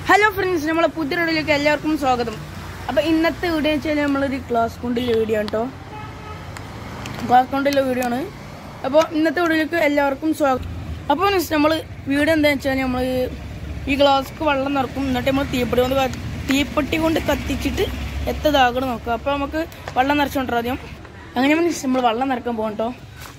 Hello friends നമ്മളെ പുതിയ വീഡിയോയിലേക്ക് എല്ലാവർക്കും സ്വാഗതം അപ്പൊ ഇന്നത്തെ വീഡിയോ വെച്ചാൽ നമ്മളൊരു ക്ലാസ് കൊണ്ടുള്ള വീഡിയോ ആണ് കേട്ടോ ക്ലാസ് കൊണ്ടുള്ള വീഡിയോ ആണ് അപ്പോൾ ഇന്നത്തെ വീഡിയോയിലേക്ക് എല്ലാവർക്കും സ്വാഗതം അപ്പോൾ നമ്മൾ വീഡിയോ എന്താ വെച്ചാൽ നമ്മൾ ഈ ഗ്ലാസ്ക്ക് വെള്ളം നിറക്കും എന്നിട്ട് നമ്മൾ തീപ്പെട്ടി കൊണ്ട് ക- തീപ്പെട്ടി കൊണ്ട് കത്തിച്ചിട്ട് എത്തതാകണം നോക്കാം അപ്പോൾ നമുക്ക് വെള്ളം നിറച്ചുകൊണ്ടിരാം ആദ്യം അങ്ങനെ നമ്മൾ വെള്ളം നിറക്കാൻ പോകാം കേട്ടോ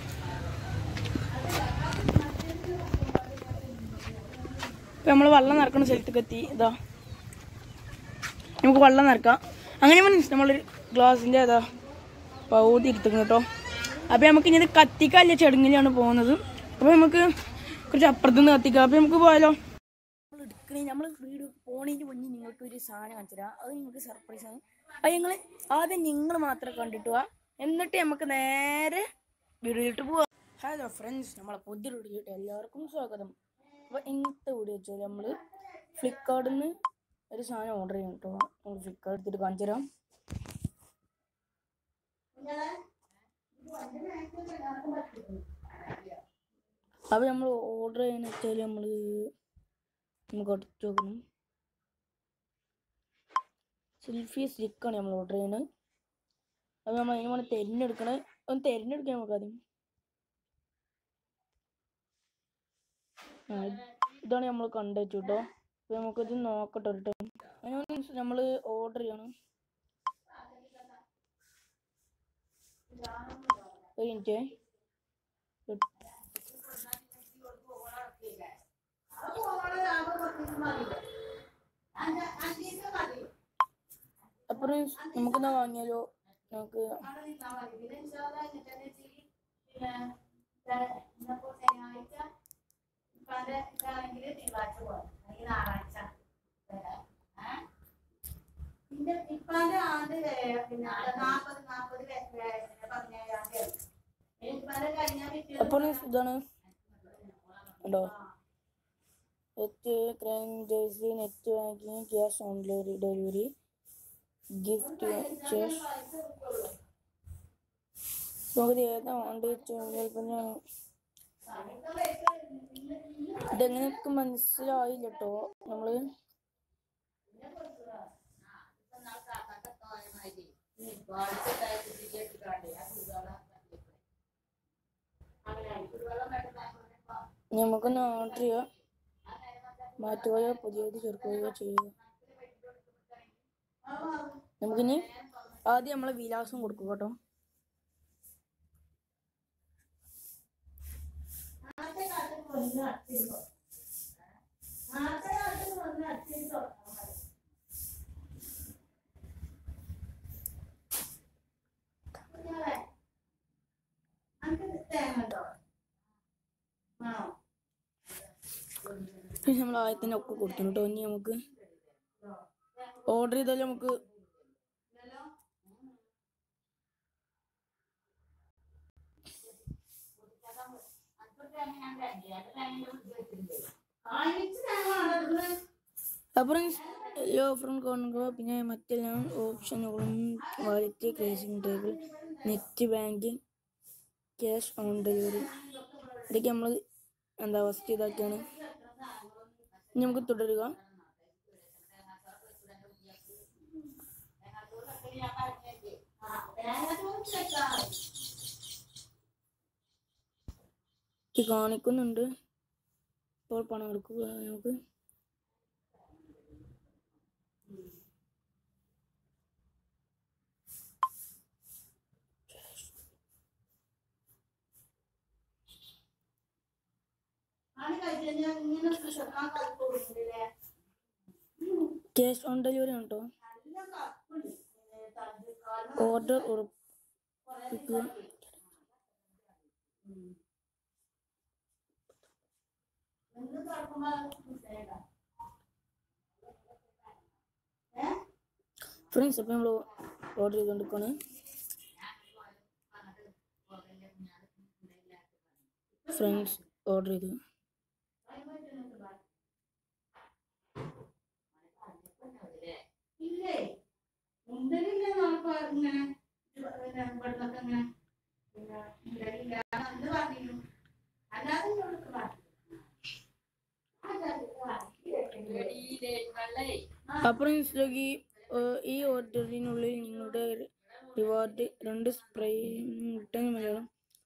ഇപ്പൊ നമ്മൾ വെള്ളം നിറക്കുന്ന സ്ഥലത്തേക്ക് എത്തി ഇതാ നമുക്ക് വെള്ളം നിറക്കാം അങ്ങനെ നമ്മളൊരു ഗ്ലാസിൻ്റെ അതാ പൗതി എടുത്തിക്കണം കേട്ടോ അപ്പം നമുക്ക് ഇനി ഇത് കത്തിക്കാല്ല ചെടുങ്ങിലാണ് പോകുന്നത് അപ്പം നമുക്ക് കുറച്ച് അപ്പുറത്തുനിന്ന് കത്തിക്കാം അപ്പം നമുക്ക് പോയാലോ നമ്മൾ എടുക്കണേ നമ്മൾ വീട് പോണതിന് മുന്നേ നിങ്ങൾക്ക് ഒരു സാധനം കാണിച്ചു തരാം അത് നിങ്ങൾക്ക് സർപ്രൈസ് ആണ് അത് ഞങ്ങൾ ആദ്യം നിങ്ങൾ മാത്രം കണ്ടിട്ട് പോവാ എന്നിട്ട് നമുക്ക് നേരെ വീഡിയോയിലിട്ട് പോവാം ഹലോ ഫ്രണ്ട്സ് നമ്മളെ പുതിയ വീഡിയോയിലിട്ട് എല്ലാവർക്കും സ്വാഗതം അപ്പോൾ ഇന്നത്തെ വീഡിയോ വെച്ചാൽ നമ്മൾ ഫ്ലിപ്കാർട്ടിൽ നിന്ന് ഒരു സാധനം ഓർഡർ ചെയ്യണം കേട്ടോ നമ്മൾ ഫ്ലിപ്കാർട്ട് എടുത്തിട്ട് കാണിച്ചു തരാം അപ്പോൾ നമ്മൾ ഓർഡർ ചെയ്യുന്ന വെച്ചാൽ നമ്മൾ നമുക്ക് അടുത്ത് നോക്കണം സെൽഫി സ്റ്റിക്കാണ് നമ്മൾ ഓർഡർ ചെയ്യുന്നത് അത് നമ്മൾ അതിന് വേണം തിരഞ്ഞെടുക്കണത് ഒന്ന് തിരഞ്ഞെടുക്കാം നമുക്ക് ആദ്യം ആ, ഇതാണ് നമ്മൾ കണ്ടുവച്ചു കേട്ടോ അപ്പോൾ നമുക്കിത് നോക്കട്ടെ ഒരു ടൈം അതിന് നമ്മൾ ഓർഡർ ചെയ്യണം ഒരു മിനിറ്റ് അപ്പോൾ നമുക്കെന്നാ വാങ്ങിയാലോ നമുക്ക് ഇപ്പാന്റെ ആണ്ട് പിന്നെ നാപ്പത് നാപ്പത് പതിനേഴാം തീയതി ഇപ്പാന്റെ കഴിഞ്ഞ പിറ്റേ അപ്പോൾ ഇതാണ് ഉണ്ടോ നെറ്റ് ക്രൈം ജേഴ്സി net banking cash on delivery delivery gift cash നമുക്ക് ഏതാ വേണ്ട ചിലപ്പോൾ ഇതെങ്ങനെയൊക്കെ മനസ്സിലായില്ല കേട്ടോ നമ്മള് നമുക്കൊന്ന് ഓർഡർ ചെയ്യാം മാറ്റുകയോ പുതിയത് ചേർക്കുകയോ ചെയ്യുക നമുക്കിനി ആദ്യം നമ്മളെ വിലാസം കൊടുക്കുക കേട്ടോ പിന്നെ നമ്മൾ ആദ്യത്തന്നെ ഒക്കെ കൊടുത്തു കേട്ടോ ഇനി നമുക്ക് ഓർഡർ ചെയ്താലും നമുക്ക് അപ്പുറം എല്ലാ ഓഫറും കാണുക പിന്നെ മറ്റെല്ലാ ഓപ്ഷനുകളും വാലറ്റ് ക്രേസിംഗ് ടേബിൾ net banking cash on delivery ഇതൊക്കെ നമ്മൾ എന്താ ഫസ്റ്റ് ഇതാക്കിയാണ് ഇനി നമുക്ക് തുടരുക ഇത് കാണിക്കുന്നുണ്ട് ഇപ്പോൾ പണം എടുക്കുക നമുക്ക് ക്യാഷ് ഓൺ ഡെലിവറി ആണ് കേട്ടോ ഓർഡർ ഉറപ്പിക്കുക ഫ്രണ്ട്സ് അപ്പം നമ്മൾ ഓർഡർ ചെയ്തുകൊണ്ടിരിക്കുകയാണ് ഫ്രണ്ട്സ് ഓർഡർ ചെയ്തു ഇല്ലേ മുണ്ടലില്ല നമുക്ക് ഇങ്ങനെ പിന്നെ ഇവിടുന്നൊക്കെ ഇങ്ങനെ പിന്നെ മുണ്ടലില്ല എന്ന് പറഞ്ഞു അല്ലാതെ ഇവിടുത്തെ പറഞ്ഞു. അല്ലാതെ വാങ്ങി വെക്കണ്ട. അപ്പുറം ഈ ഈ ഓർഡറിനുള്ളിൽ നിങ്ങളുടെ റിവാർഡ് രണ്ട് സ്പ്രേ കിട്ടാൻ മലയാളം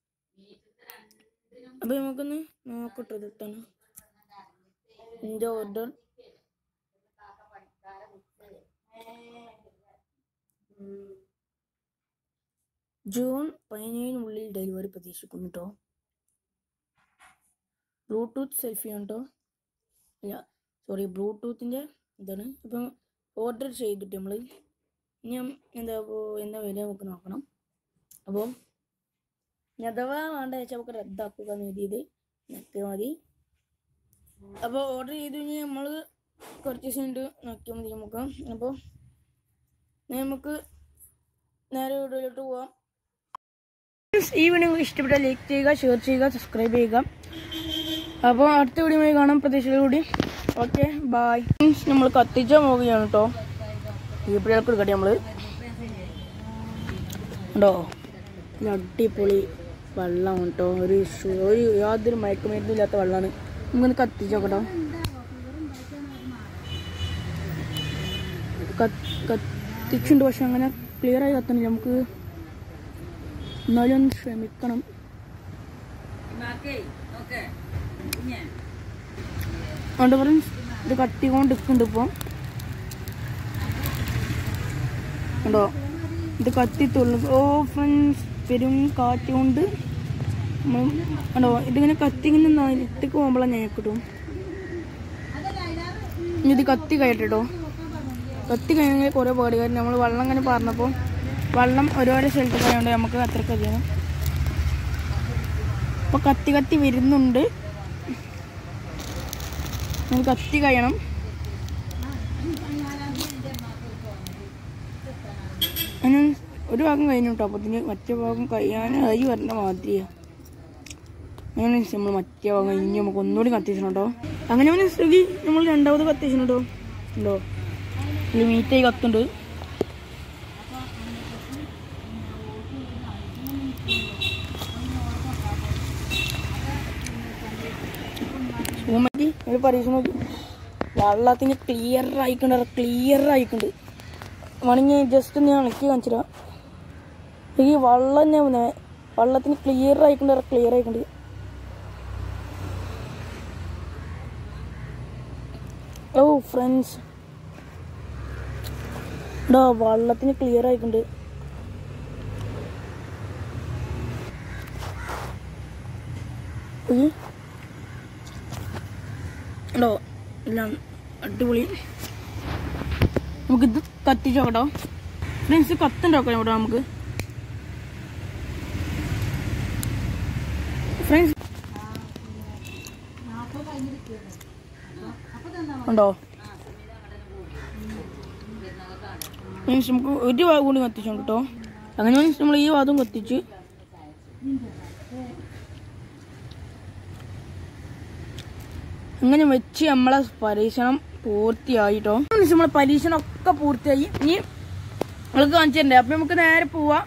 അപ്പൊ നമുക്കൊന്ന് നോക്കട്ടെ ഇതാണ് എന്റെ ഓർഡർ ജൂൺ പതിനേഴിനുള്ളിൽ ഡെലിവറി പ്രതീക്ഷിക്കുന്നു കേട്ടോ ബ്ലൂടൂത്ത് സെൽഫിയാണ് കേട്ടോ അല്ല സോറി ബ്ലൂടൂത്തിൻ്റെ ഇതാണ് അപ്പം ഓർഡർ ചെയ്തിട്ട് നമ്മൾ ഇനി നം- എന്താ ഇപ്പോൾ എന്താ വില നമുക്ക് നോക്കണം അപ്പോൾ ഇനി അഥവാ വേണ്ട വെച്ചാൽ നമുക്ക് റദ്ദാക്കുക എന്ന് എഴുതിയത് നോക്കിയാൽ മതി അപ്പോൾ ഓർഡർ ചെയ്ത് കഴിഞ്ഞാൽ നമ്മൾ കുറച്ച് ദിവസം കൊണ്ട് നോക്കിയാൽ മതി നമുക്ക് അപ്പോൾ നമുക്ക് നേരെ വീഡിയോയിലോട്ട് പോവാം ഈ വീഡിയോ നിങ്ങൾക്ക് ഇഷ്ടപ്പെട്ട ലൈക്ക് ചെയ്യുക ഷെയർ ചെയ്യുക സബ്സ്ക്രൈബ് ചെയ്യുക അപ്പോൾ അടുത്ത വീഡിയോ കാണാം പ്രതീക്ഷയോടുകൂടി ഓക്കെ ബായ് നമ്മൾ കത്തിച്ച പോവുകയാണ് കേട്ടോ വീപ്പിടികൾക്ക് എടുക്കട്ടെ നമ്മൾ ഉണ്ടോ ഇത് അടിപൊളി വെള്ളം കേട്ടോ ഒരു ഷു- ഒരു യാതൊരു മയക്കുമരുന്നും ഇല്ലാത്ത വെള്ളമാണ് നമുക്കൊന്ന് കത്തിച്ച് നോക്കട്ടോ കത്ത്- കത്തിച്ചുണ്ട് പക്ഷെ അങ്ങനെ ക്ലിയർ ആയി കത്തണില്ല നമുക്ക് എന്നാലും ഒന്ന് ശ്രമിക്കണം അതുകൊണ്ട് പറയും ഇത് കത്തിക്കൊണ്ട് നിൽക്കുന്നുണ്ട് ഇപ്പോൾ ഉണ്ടോ ഇത് കത്തിത്തുള്ളു ഓ ഫ്രണ്ട്സ് പെരും കാറ്റ് കൊണ്ട് നമ്മൾ ഉണ്ടോ ഇതിങ്ങനെ കത്തി ഇങ്ങനെ നിലത്തേക്ക് പോകുമ്പോഴാണ് ഞാൻ കിട്ടും ഇനി ഇത് കത്തി കഴിയട്ടോ കത്തി കഴിഞ്ഞാൽ കുറേ പാട് കാര്യം നമ്മൾ വെള്ളം ഇങ്ങനെ പറഞ്ഞപ്പോൾ വെള്ളം ഒരുപാട് സ്ഥലത്ത് പോയതുകൊണ്ട് നമുക്ക് അത്രയ്ക്ക് അറിയണം അപ്പോൾ കത്തി കത്തി വരുന്നുണ്ട് നമുക്ക് കത്തി കഴിയണം അങ്ങനെ ഒരു ഭാഗം കഴിഞ്ഞു കേട്ടോ അപ്പത്തിന് മറ്റേ ഭാഗം കഴിയാനായി വരേണ്ട മാതിരിയാ അങ്ങനെ നമ്മൾ മറ്റേ ഭാഗം കഴിഞ്ഞ് നമുക്ക് ഒന്നുകൂടി കത്തിക്കണം കേട്ടോ അങ്ങനെ അവന് സ്വിഗ്ഗി നമ്മൾ രണ്ടാമത് കത്തിക്കണം കേട്ടോ ഉണ്ടോ ഇതിൽ മീറ്റായി കത്തുണ്ട് സൂമറ്റി ഒരു പരീക്ഷ നോക്കി വെള്ളത്തിന് ക്ലിയർ ആയിക്കണ്ട ക്ലിയർ ആയിക്കുണ്ട് വേണമെങ്കിൽ ജസ്റ്റ് ഞാൻ ഇളക്കി കാണിച്ചിരാ ഈ വെള്ളം ഞാൻ പിന്നെ വെള്ളത്തിന് ക്ലിയർ ആയിക്കണ്ട ക്ലിയർ ആയിക്കുണ്ട് ഓ ഫ്രണ്ട്സ് ഇടാ വെള്ളത്തിന് ക്ലിയർ ആയിക്കുണ്ട് ഉയ്യ്. ഉണ്ടോ എല്ലാം അടിപൊളി നമുക്കിത് കത്തിച്ച് നോക്കട്ടോ ഫ്രണ്ട്സ് കത്തുണ്ടാക്കാം ഇവിടെ നമുക്ക് ഫ്രണ്ട്സ് ഉണ്ടോ മീൻസ് നമുക്ക് ഒരു ഭാഗം കൂടി കത്തിച്ചു കേട്ടോ അങ്ങനെ മീൻസ് നമ്മൾ ഈ ഭാഗം കത്തിച്ച് അങ്ങനെ വെച്ച് നമ്മളെ പരീക്ഷണം പൂർത്തിയായിട്ടോ മീൻസ് നമ്മളെ പരീക്ഷണം ഒക്കെ പൂർത്തിയായി ഇനി നമ്മൾക്ക് കാണിച്ചിട്ടുണ്ട് അപ്പൊ നമുക്ക് നേരെ പോവാം